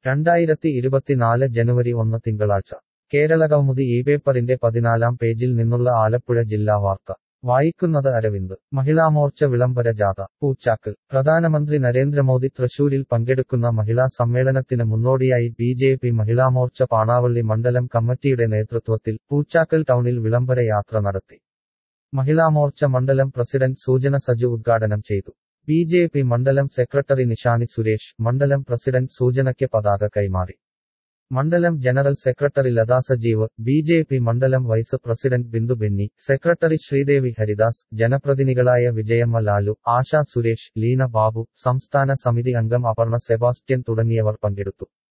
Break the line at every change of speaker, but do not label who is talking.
രണ്ടായിരത്തി ഇരുപത്തിനാല് ജനുവരി ഒന്ന് തിങ്കളാഴ്ച കേരളകൗമുദി ഈ പേപ്പറിന്റെ പതിനാലാം പേജിൽ നിന്നുള്ള ആലപ്പുഴ ജില്ലാ വാർത്ത വായിക്കുന്നത് അരവിന്ദ് മഹിളാമോർച്ച വിളംബര ജാഥ പൂച്ചാക്കൽ പ്രധാനമന്ത്രി നരേന്ദ്രമോദി തൃശൂരിൽ പങ്കെടുക്കുന്ന മഹിളാ സമ്മേളനത്തിന് മുന്നോടിയായി B J P Mahila Morcha Panavalli മണ്ഡലം കമ്മിറ്റിയുടെ നേതൃത്വത്തിൽ പൂച്ചാക്കൽ ടൗണിൽ വിളംബര യാത്ര നടത്തി മഹിളാമോർച്ച മണ്ഡലം പ്രസിഡന്റ് സൂചന സജു ഉദ്ഘാടനം ചെയ്തു ബി ജെ പി മണ്ഡലം സെക്രട്ടറി നിഷാനി സുരേഷ് മണ്ഡലം പ്രസിഡന്റ് സൂചനയ്ക്ക് പതാക കൈമാറി മണ്ഡലം general secretary Latha Sajeev B J P മണ്ഡലം vice president Bindu Benny secretary Sreedevi Haridas ജനപ്രതിനിധികളായ വിജയമ്മ ലാലു ആശാ സുരേഷ് ലീന ബാബു സംസ്ഥാന സമിതി അംഗം അപർണ സെബാസ്റ്റ്യൻ തുടങ്ങിയവർ പങ്കെടുത്തു